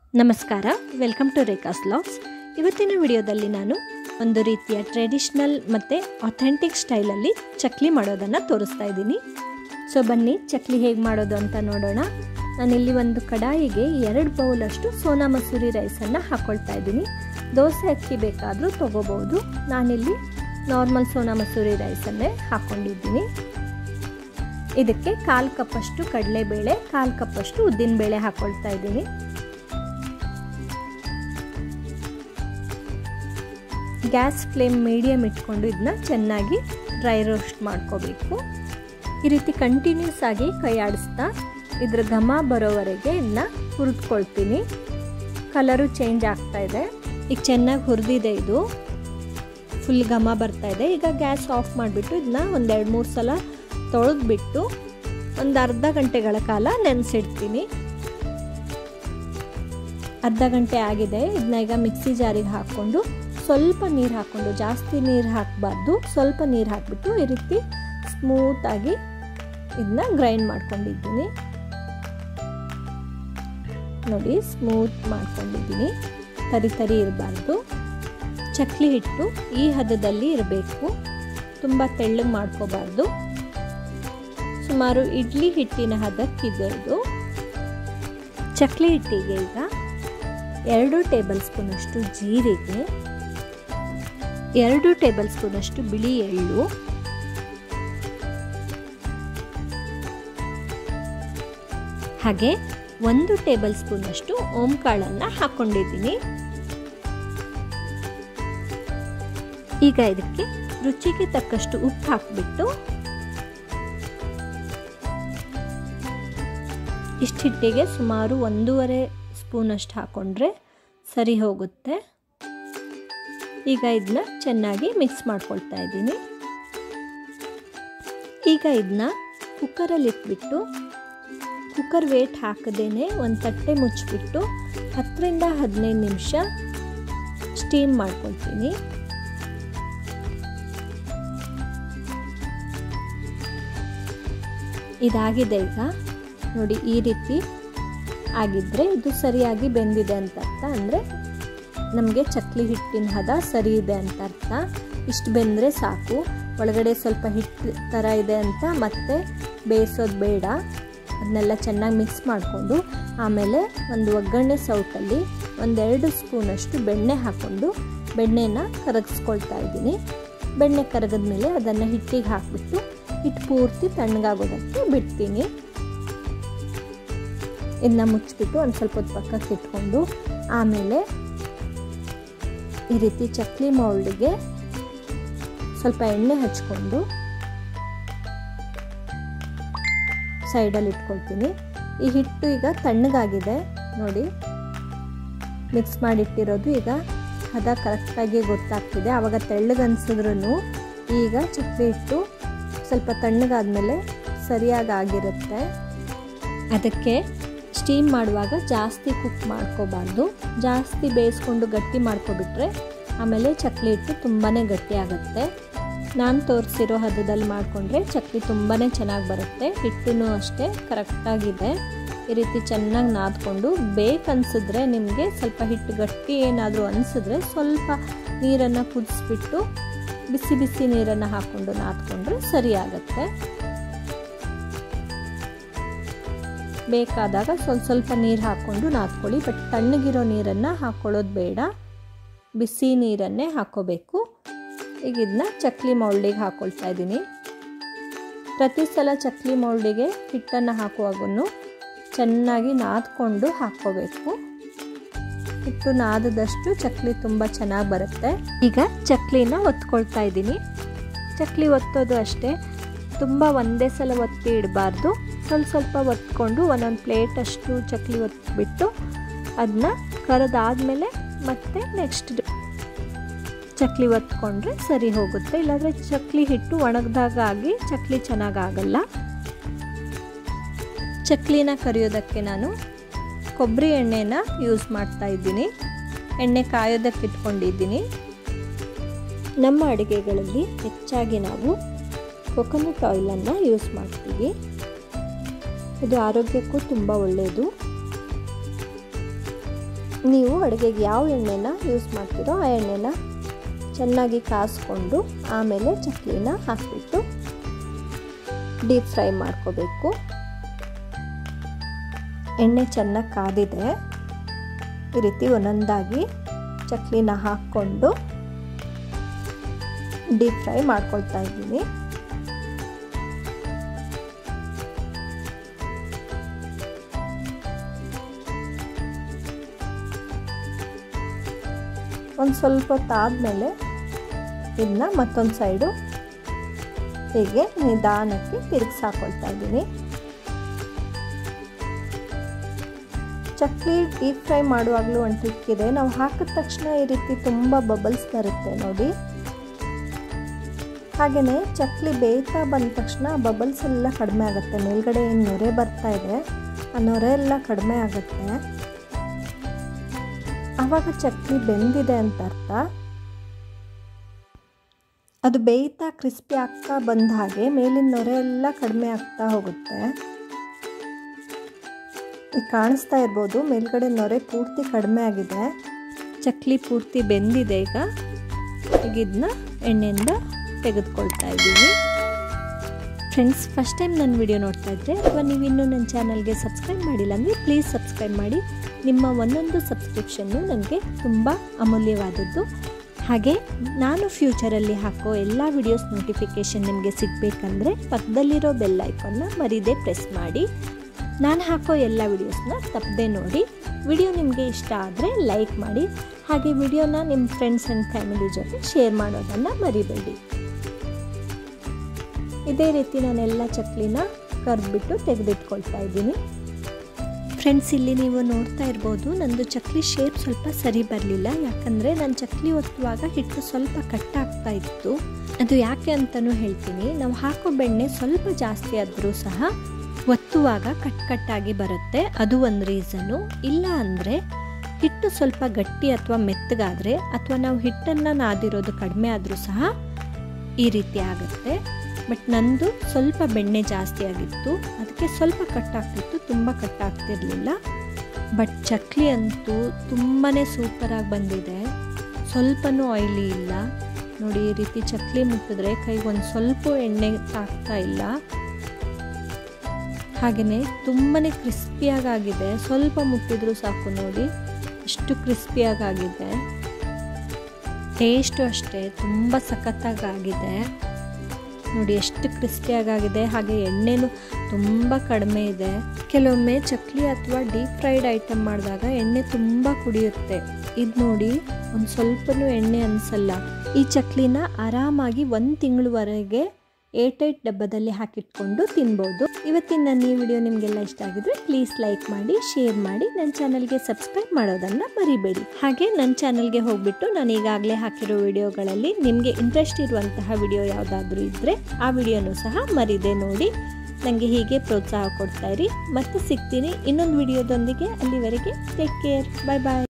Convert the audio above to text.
ನಮಸ್ಕಾರ welcome to ರೇಖಾಸ್ logs ಇವತ್ತಿನ ವಿಡಿಯೋದಲ್ಲಿ ನಾನು ಒಂದು ರೀತಿಯ ಟ್ರೆಡಿಷ್ನಲ್ ಮತ್ತು ಅಥೆಂಟಿಕ್ ಸ್ಟೈಲಲ್ಲಿ ಚಕ್ಲಿ ಮಾಡೋದನ್ನು ತೋರಿಸ್ತಾ ಇದ್ದೀನಿ ಸೊ ಬನ್ನಿ ಚಕ್ಲಿ ಹೇಗೆ ಮಾಡೋದು ಅಂತ ನೋಡೋಣ ನಾನಿಲ್ಲಿ ಒಂದು ಕಡಾಯಿಗೆ ಎರಡು ಬೌಲಷ್ಟು ಸೋನಾ ಮಸೂರಿ ರೈಸನ್ನು ಹಾಕ್ಕೊಳ್ತಾ ಇದ್ದೀನಿ ದೋಸೆ ಅಕ್ಕಿ ಬೇಕಾದರೂ ತೊಗೋಬೋದು ನಾನಿಲ್ಲಿ ನಾರ್ಮಲ್ ಸೋನಾ ಮಸೂರಿ ರೈಸನ್ನೇ ಹಾಕ್ಕೊಂಡಿದ್ದೀನಿ ಇದಕ್ಕೆ ಕಾಲು ಕಪ್ಪಷ್ಟು ಕಡಲೆಬೇಳೆ ಕಾಲು ಕಪ್ಪಷ್ಟು ಉದ್ದಿನಬೇಳೆ ಹಾಕ್ಕೊಳ್ತಾ ಇದ್ದೀನಿ ಗ್ಯಾಸ್ ಫ್ಲೇಮ್ ಮೀಡಿಯಮ್ ಇಟ್ಕೊಂಡು ಇದನ್ನ ಚೆನ್ನಾಗಿ ಡ್ರೈ ರೋಸ್ಟ್ ಮಾಡ್ಕೋಬೇಕು ಈ ರೀತಿ ಕಂಟಿನ್ಯೂಸ್ ಆಗಿ ಕೈ ಆಡಿಸ್ತಾ ಇದ್ರ ಘಮ ಬರೋವರೆಗೆ ಇದನ್ನ ಹುರಿದ್ಕೊಳ್ತೀನಿ ಕಲರು ಚೇಂಜ್ ಆಗ್ತಾ ಇದೆ ಈಗ ಚೆನ್ನಾಗಿ ಹುರಿದಿದೆ ಇದು ಫುಲ್ ಘಮ ಬರ್ತಾ ಇದೆ ಈಗ ಗ್ಯಾಸ್ ಆಫ್ ಮಾಡಿಬಿಟ್ಟು ಇದನ್ನ ಒಂದೆರಡು ಮೂರು ಸಲ ತೊಳೆದ್ಬಿಟ್ಟು ಒಂದು ಅರ್ಧ ಗಂಟೆಗಳ ಕಾಲ ನೆನೆಸಿಡ್ತೀನಿ ಅರ್ಧ ಗಂಟೆ ಆಗಿದೆ ಇದನ್ನ ಈಗ ಮಿಕ್ಸಿ ಜಾರಿಗೆ ಹಾಕ್ಕೊಂಡು ಸ್ವಲ್ಪ ನೀರು ಹಾಕ್ಕೊಂಡು ಜಾಸ್ತಿ ನೀರು ಹಾಕಬಾರ್ದು ಸ್ವಲ್ಪ ನೀರು ಹಾಕಿಬಿಟ್ಟು ಈ ರೀತಿ ಸ್ಮೂತಾಗಿ ಇದನ್ನ ಗ್ರೈಂಡ್ ಮಾಡ್ಕೊಂಡಿದ್ದೀನಿ ನೋಡಿ ಸ್ಮೂತ್ ಮಾಡ್ಕೊಂಡಿದ್ದೀನಿ ತರಿ ತರಿ ಇರಬಾರ್ದು ಚಕ್ಲಿ ಹಿಟ್ಟು ಈ ಹದದಲ್ಲಿ ಇರಬೇಕು ತುಂಬ ತೆಳ್ಳಗೆ ಮಾಡ್ಕೋಬಾರ್ದು ಸುಮಾರು ಇಡ್ಲಿ ಹಿಟ್ಟಿನ ಹದಕ್ಕಿದೆ ಇದು ಚಕ್ಲಿ ಹಿಟ್ಟಿಗೆ ಈಗ ಎರಡು ಟೇಬಲ್ ಸ್ಪೂನಷ್ಟು ಜೀರಿಗೆ ಎರಡು ಟೇಬಲ್ ಸ್ಪೂನಷ್ಟು ಬಿಳಿ ಎಳ್ಳು ಹಾಗೆ ಒಂದು ಟೇಬಲ್ ಸ್ಪೂನಷ್ಟು ಓಂಕಾಳನ್ನು ಹಾಕ್ಕೊಂಡಿದ್ದೀನಿ ಈಗ ಇದಕ್ಕೆ ರುಚಿಗೆ ತಕ್ಕಷ್ಟು ಉಪ್ಪು ಹಾಕಿಬಿಟ್ಟು ಇಷ್ಟು ಹಿಟ್ಟಿಗೆ ಸುಮಾರು ಒಂದೂವರೆ ಸ್ಪೂನಷ್ಟು ಹಾಕ್ಕೊಂಡ್ರೆ ಸರಿ ಹೋಗುತ್ತೆ ಈಗ ಇದನ್ನ ಚೆನ್ನಾಗಿ ಮಿಕ್ಸ್ ಮಾಡ್ಕೊಳ್ತಾ ಇದ್ದೀನಿ ಈಗ ಇದನ್ನ ಕುಕ್ಕರಲ್ಲಿ ಇಟ್ಬಿಟ್ಟು ಕುಕ್ಕರ್ ವೇಟ್ ಹಾಕದೇನೆ ಒಂದು ತಟ್ಟೆ ಮುಚ್ಚಿಬಿಟ್ಟು ಹತ್ತರಿಂದ ಹದಿನೈದು ನಿಮಿಷ ಸ್ಟೀಮ್ ಮಾಡ್ಕೊಳ್ತೀನಿ ಇದಾಗಿದೆ ಈಗ ನೋಡಿ ಈ ರೀತಿ ಆಗಿದ್ದರೆ ಇದು ಸರಿಯಾಗಿ ಬೆಂದಿದೆ ಅಂತ ಅರ್ಥ ಅಂದರೆ ನಮಗೆ ಚಕ್ಲಿ ಹಿಟ್ಟಿನ ಹದ ಸರಿ ಇದೆ ಅಂತ ಅರ್ಥ ಇಷ್ಟು ಬೆಂದರೆ ಸಾಕು ಒಳಗಡೆ ಸ್ವಲ್ಪ ಹಿಟ್ಟು ಥರ ಇದೆ ಅಂತ ಮತ್ತೆ ಬೇಯಿಸೋದು ಬೇಡ ಅದನ್ನೆಲ್ಲ ಚೆನ್ನಾಗಿ ಮಿಕ್ಸ್ ಮಾಡಿಕೊಂಡು ಆಮೇಲೆ ಒಂದು ಒಗ್ಗರಣೆ ಸೌಟಲ್ಲಿ ಒಂದೆರಡು ಸ್ಪೂನಷ್ಟು ಬೆಣ್ಣೆ ಹಾಕ್ಕೊಂಡು ಬೆಣ್ಣೆನ ಕರಗಿಸ್ಕೊಳ್ತಾ ಇದ್ದೀನಿ ಬೆಣ್ಣೆ ಕರಗಿದ ಮೇಲೆ ಅದನ್ನು ಹಿಟ್ಟಿಗೆ ಹಾಕಿಬಿಟ್ಟು ಹಿಟ್ಟು ಪೂರ್ತಿ ತಣ್ಣಗಾಗೋದಕ್ಕೆ ಬಿಡ್ತೀನಿ ಇದನ್ನ ಮುಚ್ಚಿಬಿಟ್ಟು ಒಂದು ಸ್ವಲ್ಪ ಹೊತ್ತು ಪಕ್ಕಕ್ಕೆ ಇಟ್ಕೊಂಡು ಆಮೇಲೆ ಈ ರೀತಿ ಚಕ್ಲಿ ಮೌಲ್ಡಿಗೆ ಸ್ವಲ್ಪ ಎಣ್ಣೆ ಹಚ್ಕೊಂಡು ಸೈಡಲ್ಲಿ ಇಟ್ಕೊಳ್ತೀನಿ ಈ ಹಿಟ್ಟು ಈಗ ತಣ್ಣಗಾಗಿದೆ ನೋಡಿ ಮಿಕ್ಸ್ ಮಾಡಿಟ್ಟಿರೋದು ಈಗ ಹದ ಕರೆಕ್ಟಾಗಿ ಗೊತ್ತಾಗ್ತಿದೆ ಆವಾಗ ತೆಳ್ಳಗನ್ಸಿದ್ರೂ ಈಗ ಚಕ್ಲಿ ಹಿಟ್ಟು ಸ್ವಲ್ಪ ತಣ್ಣಗಾದ್ಮೇಲೆ ಸರಿಯಾಗಿ ಆಗಿರುತ್ತೆ ಅದಕ್ಕೆ ಸ್ಟೀಮ್ ಮಾಡುವಾಗ ಜಾಸ್ತಿ ಕುಕ್ ಮಾಡ್ಕೋಬಾರ್ದು ಜಾಸ್ತಿ ಬೇಯಿಸ್ಕೊಂಡು ಗಟ್ಟಿ ಮಾಡ್ಕೊಬಿಟ್ರೆ ಆಮೇಲೆ ಚಕ್ಲಿ ಹಿಟ್ಟು ತುಂಬಾ ಗಟ್ಟಿ ಆಗುತ್ತೆ ನಾನು ತೋರಿಸಿರೋ ಹದದಲ್ಲಿ ಮಾಡಿಕೊಂಡ್ರೆ ಚಕ್ಲಿ ತುಂಬಾ ಚೆನ್ನಾಗಿ ಬರುತ್ತೆ ಹಿಟ್ಟು ಅಷ್ಟೇ ಕರೆಕ್ಟಾಗಿದೆ ಈ ರೀತಿ ಚೆನ್ನಾಗಿ ನಾದ್ಕೊಂಡು ಬೇಕನ್ಸಿದ್ರೆ ನಿಮಗೆ ಸ್ವಲ್ಪ ಹಿಟ್ಟು ಗಟ್ಟಿ ಏನಾದರೂ ಅನಿಸಿದ್ರೆ ಸ್ವಲ್ಪ ನೀರನ್ನು ಕುದಿಸ್ಬಿಟ್ಟು ಬಿಸಿ ಬಿಸಿ ನೀರನ್ನು ಹಾಕ್ಕೊಂಡು ನಾದ್ಕೊಂಡ್ರೆ ಸರಿ ಆಗುತ್ತೆ ಬೇಕಾದಾಗ ಸ್ವಲ್ಪ ಸ್ವಲ್ಪ ನೀರು ಹಾಕ್ಕೊಂಡು ನಾದ್ಕೊಳ್ಳಿ ಬಟ್ ತಣ್ಣಗಿರೋ ನೀರನ್ನು ಹಾಕ್ಕೊಳ್ಳೋದು ಬೇಡ ಬಿಸಿ ನೀರನ್ನೇ ಹಾಕ್ಕೋಬೇಕು ಈಗ ಇದನ್ನ ಚಕ್ಲಿ ಮೌಲ್ಡಿಗೆ ಹಾಕ್ಕೊಳ್ತಾ ಇದ್ದೀನಿ ಪ್ರತಿ ಸಲ ಚಕ್ಲಿ ಮೌಲ್ಡಿಗೆ ಹಿಟ್ಟನ್ನು ಹಾಕುವಾಗೂ ಚೆನ್ನಾಗಿ ನಾದ್ಕೊಂಡು ಹಾಕ್ಕೋಬೇಕು ಹಿಟ್ಟು ನಾದದಷ್ಟು ಚಕ್ಲಿ ತುಂಬ ಚೆನ್ನಾಗಿ ಬರುತ್ತೆ ಈಗ ಚಕ್ಲಿನ ಒತ್ಕೊಳ್ತಾ ಇದ್ದೀನಿ ಚಕ್ಲಿ ಒತ್ತೋದು ಅಷ್ಟೇ ತುಂಬ ಒಂದೇ ಸಲ ಒತ್ತಿ ಇಡಬಾರ್ದು ಸ್ವಲ್ಪ ಸ್ವಲ್ಪ ಒತ್ಕೊಂಡು ಒಂದೊಂದು ಪ್ಲೇಟಷ್ಟು ಚಕ್ಲಿ ಒತ್ಬಿಟ್ಟು ಅದನ್ನ ಕರೆದಾದ್ಮೇಲೆ ಮತ್ತೆ ನೆಕ್ಸ್ಟ್ ಚಕ್ಲಿ ಒತ್ಕೊಂಡ್ರೆ ಸರಿ ಹೋಗುತ್ತೆ ಇಲ್ಲಾಂದರೆ ಚಕ್ಲಿ ಹಿಟ್ಟು ಒಣಗ್ದಾಗ ಆಗಿ ಚಕ್ಲಿ ಚೆನ್ನಾಗಾಗಲ್ಲ ಚಕ್ಲಿನ ಕರಿಯೋದಕ್ಕೆ ನಾನು ಕೊಬ್ಬರಿ ಎಣ್ಣೆನ ಯೂಸ್ ಮಾಡ್ತಾ ಇದ್ದೀನಿ ಎಣ್ಣೆ ಕಾಯೋದಕ್ಕೆ ಇಟ್ಕೊಂಡಿದ್ದೀನಿ ನಮ್ಮ ಅಡುಗೆಗಳಲ್ಲಿ ಹೆಚ್ಚಾಗಿ ನಾವು ಕೊಕೊನಟ್ ಆಯಿಲನ್ನು ಯೂಸ್ ಮಾಡ್ತೀವಿ ಇದು ಆರೋಗ್ಯಕ್ಕೂ ತುಂಬ ಒಳ್ಳೆಯದು ನೀವು ಅಡುಗೆಗೆ ಯಾವ ಎಣ್ಣೆನ ಯೂಸ್ ಮಾಡ್ತೀರೋ ಆ ಎಣ್ಣೆನ ಚೆನ್ನಾಗಿ ಕಾಸ್ಕೊಂಡು ಆಮೇಲೆ ಚಕ್ಲಿನ ಹಾಕಿಬಿಟ್ಟು ಡೀಪ್ ಫ್ರೈ ಮಾಡ್ಕೋಬೇಕು ಎಣ್ಣೆ ಚೆನ್ನಾಗಿ ಕಾದಿದೆ ಈ ರೀತಿ ಒಂದೊಂದಾಗಿ ಚಕ್ಲಿನ ಹಾಕ್ಕೊಂಡು ಡೀಪ್ ಫ್ರೈ ಮಾಡ್ಕೊಳ್ತಾ ಇದ್ದೀನಿ ಒಂದು ಸ್ವಲ್ಪ ಹೊತ್ತು ಆದಮೇಲೆ ಇದನ್ನ ಮತ್ತೊಂದು ಸೈಡು ಹೀಗೆ ನಿಧಾನಕ್ಕೆ ತಿರುಗಿಸಿ ಹಾಕೊಳ್ತಾ ಇದ್ದೀನಿ ಚಕ್ಲಿ ಡೀಪ್ ಫ್ರೈ ಮಾಡುವಾಗಲೂ ಒಂದು ಟ್ರಿಕ್ ಇದೆ ನಾವು ಹಾಕಿದ ತಕ್ಷಣ ಈ ರೀತಿ ತುಂಬ ಬಬಲ್ಸ್ ಬರುತ್ತೆ ನೋಡಿ ಹಾಗೆಯೇ ಚಕ್ಲಿ ಬೇಯ್ತಾ ಬಂದ ತಕ್ಷಣ ಬಬಲ್ಸ್ ಎಲ್ಲ ಕಡಿಮೆ ಆಗುತ್ತೆ ಮೇಲ್ಗಡೆ ಏನು ನೊರೆ ಬರ್ತಾ ಇದೆ ಆ ನೊರೆ ಎಲ್ಲ ಕಡಿಮೆ ಆಗುತ್ತೆ ಆವಾಗ ಚಕ್ಲಿ ಬೆಂದಿದೆ ಅಂತ ಅರ್ಥ ಅದು ಬೇಯ್ತಾ ಕ್ರಿಸ್ಪಿ ಆಗ್ತಾ ಬಂದ ಹಾಗೆ ಮೇಲಿನ ನೊರೆ ಎಲ್ಲ ಕಡಿಮೆ ಆಗ್ತಾ ಹೋಗುತ್ತೆ ಈಗ ಕಾಣಿಸ್ತಾ ಇರ್ಬೋದು ಮೇಲ್ಗಡೆ ನೊರೆ ಪೂರ್ತಿ ಕಡಿಮೆ ಆಗಿದೆ ಚಕ್ಲಿ ಪೂರ್ತಿ ಬೆಂದಿದೆ ಈಗ ಈಗ ಇದನ್ನ ಎಣ್ಣೆಯಿಂದ ತೆಗೆದುಕೊಳ್ತಾ ಇದ್ದೀವಿ ಫ್ರೆಂಡ್ಸ್ ಫಸ್ಟ್ ಟೈಮ್ ನನ್ನ ವಿಡಿಯೋ ನೋಡ್ತಾ ಇದ್ದರೆ ಅಥವಾ ನೀವು ಇನ್ನೂ ನನ್ನ ಚಾನಲ್ಗೆ ಸಬ್ಸ್ಕ್ರೈಬ್ ಮಾಡಿಲ್ಲ ಅಂದರೆ ಪ್ಲೀಸ್ ಸಬ್ಸ್ಕ್ರೈಬ್ ಮಾಡಿ ನಿಮ್ಮ ಒಂದೊಂದು ಸಬ್ಸ್ಕ್ರಿಪ್ಷನ್ನು ನನಗೆ ತುಂಬ ಅಮೂಲ್ಯವಾದದ್ದು ಹಾಗೆ ನಾನು ಫ್ಯೂಚರಲ್ಲಿ ಹಾಕೋ ಎಲ್ಲ ವಿಡಿಯೋಸ್ ನೋಟಿಫಿಕೇಷನ್ ನಿಮಗೆ ಸಿಗಬೇಕಂದ್ರೆ ಪಕ್ಕದಲ್ಲಿರೋ ಬೆಲ್ ಐಕನ್ನ ಮರೀದೆ ಪ್ರೆಸ್ ಮಾಡಿ ನಾನು ಹಾಕೋ ಎಲ್ಲ ವಿಡಿಯೋಸ್ನ ತಪ್ಪದೆ ನೋಡಿ ವಿಡಿಯೋ ನಿಮಗೆ ಇಷ್ಟ ಆದರೆ ಲೈಕ್ ಮಾಡಿ ಹಾಗೆ ವಿಡಿಯೋನ ನಿಮ್ಮ ಫ್ರೆಂಡ್ಸ್ ಆ್ಯಂಡ್ ಫ್ಯಾಮಿಲಿ ಜೊತೆ ಶೇರ್ ಮಾಡೋದನ್ನು ಮರಿಬೇಡಿ ಇದೇ ರೀತಿ ನಾನೆಲ್ಲ ಚಕ್ಲಿನ ಕರ್ಬಿಟ್ಟು ತೆಗೆದಿಟ್ಕೊಳ್ತಾ ಇದ್ದೀನಿ ಫ್ರೆಂಡ್ಸ್ ಇಲ್ಲಿ ನೀವು ನೋಡ್ತಾ ಇರ್ಬೋದು ನಂದು ಚಕ್ಲಿ ಶೇಪ್ ಸ್ವಲ್ಪ ಸರಿ ಬರಲಿಲ್ಲ ಯಾಕಂದರೆ ನಾನು ಚಕ್ಲಿ ಒತ್ತುವಾಗ ಹಿಟ್ಟು ಸ್ವಲ್ಪ ಕಟ್ಟಾಗ್ತಾ ಇತ್ತು ಅದು ಯಾಕೆ ಅಂತಲೂ ಹೇಳ್ತೀನಿ ನಾವು ಹಾಕೋ ಬೆಣ್ಣೆ ಸ್ವಲ್ಪ ಜಾಸ್ತಿ ಆದರೂ ಸಹ ಒತ್ತುವಾಗ ಕಟ್ ಕಟ್ಟಾಗಿ ಬರುತ್ತೆ ಅದು ಒಂದು ರೀಸನ್ನು ಇಲ್ಲ ಅಂದರೆ ಹಿಟ್ಟು ಸ್ವಲ್ಪ ಗಟ್ಟಿ ಅಥವಾ ಮೆತ್ತಗಾದರೆ ಅಥವಾ ನಾವು ಹಿಟ್ಟನ್ನು ನಾದಿರೋದು ಕಡಿಮೆ ಆದರೂ ಸಹ ಈ ರೀತಿ ಆಗುತ್ತೆ ಬಟ್ ನಂದು ಸ್ವಲ್ಪ ಬೆಣ್ಣೆ ಜಾಸ್ತಿ ಆಗಿತ್ತು ಅದಕ್ಕೆ ಸ್ವಲ್ಪ ಕಟ್ಟಾಗ್ತಿತ್ತು ತುಂಬ ಕಟ್ಟಾಗ್ತಿರ್ಲಿಲ್ಲ ಬಟ್ ಚಕ್ಲಿ ಅಂತೂ ತುಂಬಾ ಸೂಪರಾಗಿ ಬಂದಿದೆ ಸ್ವಲ್ಪನೂ ಆಯ್ಲಿ ಇಲ್ಲ ನೋಡಿ ಈ ರೀತಿ ಚಕ್ಲಿ ಮುಟ್ಟಿದ್ರೆ ಕೈಗೆ ಒಂದು ಸ್ವಲ್ಪ ಎಣ್ಣೆ ತಾಗ್ತಾ ಇಲ್ಲ ಹಾಗೆಯೇ ತುಂಬಾ ಕ್ರಿಸ್ಪಿಯಾಗಾಗಿದೆ ಸ್ವಲ್ಪ ಮುಟ್ಟಿದ್ರೂ ಸಾಕು ನೋಡಿ ಎಷ್ಟು ಕ್ರಿಸ್ಪಿಯಾಗಾಗಿದೆ ಟೇಸ್ಟು ಅಷ್ಟೇ ತುಂಬ ಸಖತ್ತಾಗಾಗಿದೆ ನೋಡಿ ಎಷ್ಟು ಕ್ರಿಸ್ಪಿಯಾಗಿದೆ ಹಾಗೆ ಎಣ್ಣೆನೂ ತುಂಬ ಕಡಿಮೆ ಇದೆ ಕೆಲವೊಮ್ಮೆ ಚಕ್ಲಿ ಅಥವಾ ಡೀಪ್ ಫ್ರೈಡ್ ಐಟಮ್ ಮಾಡಿದಾಗ ಎಣ್ಣೆ ತುಂಬ ಕುಡಿಯುತ್ತೆ ಇದು ನೋಡಿ ಒಂದು ಸ್ವಲ್ಪನೂ ಎಣ್ಣೆ ಅನಿಸಲ್ಲ ಈ ಚಕ್ಲಿನ ಆರಾಮಾಗಿ ಒಂದು ತಿಂಗಳವರೆಗೆ ಏಟೈಟ್ ಡಬ್ಬದಲ್ಲಿ ಹಾಕಿಟ್ಕೊಂಡು ತಿನ್ಬೋದು ಇವತ್ತಿನ ನನ್ನ ಈ ವಿಡಿಯೋ ನಿಮಗೆಲ್ಲ ಇಷ್ಟ ಆಗಿದ್ರೆ ಪ್ಲೀಸ್ ಲೈಕ್ ಮಾಡಿ ಶೇರ್ ಮಾಡಿ ನನ್ನ ಚಾನಲ್ಗೆ ಸಬ್ಸ್ಕ್ರೈಬ್ ಮಾಡೋದನ್ನು ಮರಿಬೇಡಿ ಹಾಗೆ ನನ್ನ ಚಾನಲ್ಗೆ ಹೋಗ್ಬಿಟ್ಟು ನಾನು ಈಗಾಗಲೇ ಹಾಕಿರೋ ವಿಡಿಯೋಗಳಲ್ಲಿ ನಿಮಗೆ ಇಂಟ್ರೆಸ್ಟ್ ಇರುವಂತಹ ವಿಡಿಯೋ ಯಾವುದಾದ್ರೂ ಇದ್ದರೆ ಆ ವಿಡಿಯೋನೂ ಸಹ ಮರಿದೆ ನೋಡಿ ನನಗೆ ಹೀಗೆ ಪ್ರೋತ್ಸಾಹ ಕೊಡ್ತಾ ಇರಿ ಮತ್ತೆ ಸಿಗ್ತೀನಿ ಇನ್ನೊಂದು ವಿಡಿಯೋದೊಂದಿಗೆ ಅಲ್ಲಿವರೆಗೆ ಟೇಕ್ ಕೇರ್ ಬಾಯ್ ಬಾಯ್